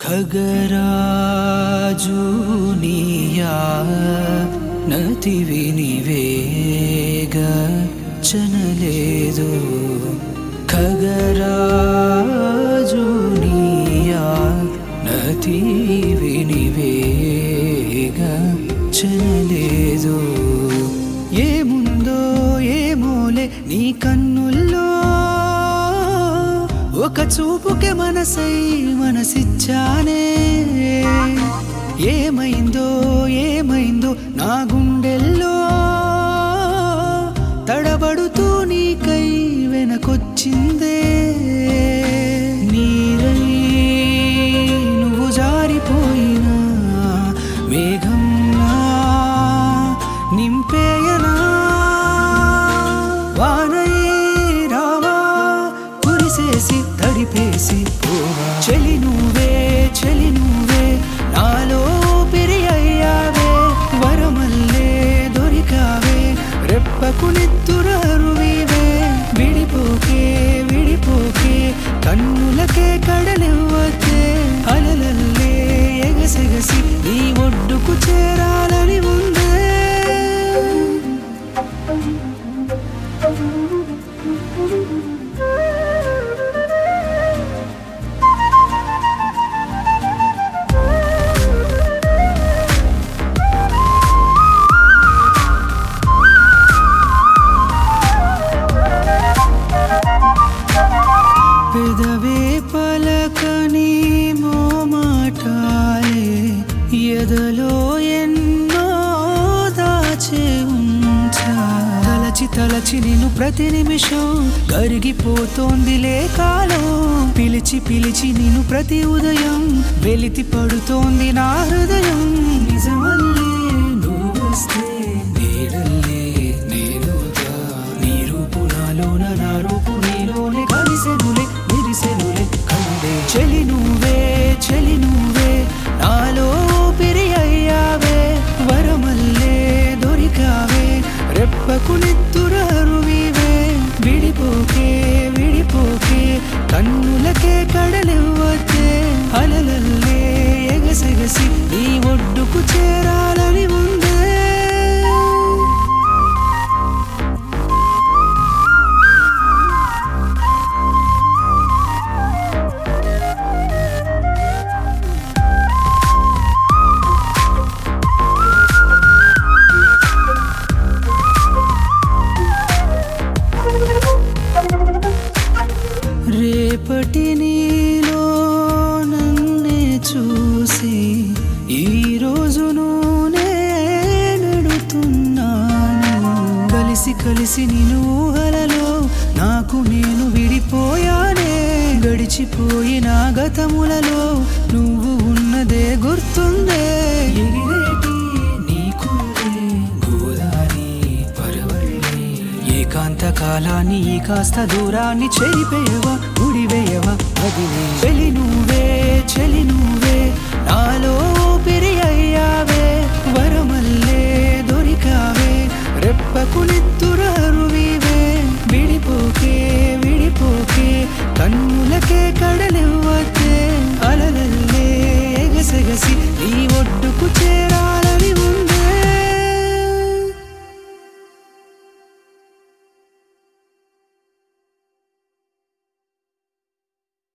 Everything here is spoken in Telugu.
ఖగరాజు నీయా నతివి నివేగ చనలేదు ఖగరాజు నీయా నతివి నివేగ చనలేదు ఏముందో ఏమోలే నీ కన్నుల్లో ఒక చూపుకే మనసై మనసిచ్చానే ఏమైందో ఏమైందో నా గుండెల్లో తడబడుతూ నీకై వెనకొచ్చిందే నీరై నువ్వు జారిపోయినా మేఘంలా నింపేయనా వానై రావా కురిసేసి తడిపేసి పోవా చెలి నువ్వే చెలి నువ్వే నాలో పిరి అయ్యావే వరమల్లే దొరికావే రెప్పకు నిత్తురరువీవే విడిపోకే విడిపోకే కన్నులకే కడలివ్వకే అలలల్లే ఎగసెగసి నీ ఒడ్డుకు చేరాలని ఉందే పెదవే పలకని మోమాటాలే ఎదలో ఎన్నో దాచే ఉంచా తలచి తలచి నిన్ను ప్రతి నిమిషం కరిగిపోతోందిలే కాలం పిలిచి పిలిచి నిన్ను ప్రతి ఉదయం వెలితి పడుతోంది నా హృదయం నిజమల్లే నువ్వు వస్తే నీడల్లే నేనుగా నీ రూపు నాలోన నా రూపు నీలోనే కలిసెనులే విరిసెనులే కండే చెలి నువ్వే చెలి నువ్వే నాలో పిరి అయ్యావే వరమల్లే దొరికావే రెప్పకు నిత్తురరువీవే విడిపోకే విడిపోకే కన్నులకే కడలివ్వకే అలలల్లే ఎగసెగసి నీ ఒడ్డుకు చేరాలని ఉందే రేపటి నీలో నన్నే చూసి ఈ రోజును నెడుతున్నాను కలిసి కలిసి నేను ఊహలలో నాకు నేను విడిపోయానే గడిచిపోయిన గతములలో నువ్వు ఉన్నదే గుర్తుందే ఎగిరేటి నీకులే గోదారి పరవళ్ళే ఏకాంత కాలాన్ని ఈ కాస్త దూరాన్ని చెరిపేయవా ముడివేయవా అది చెలి నువ్వు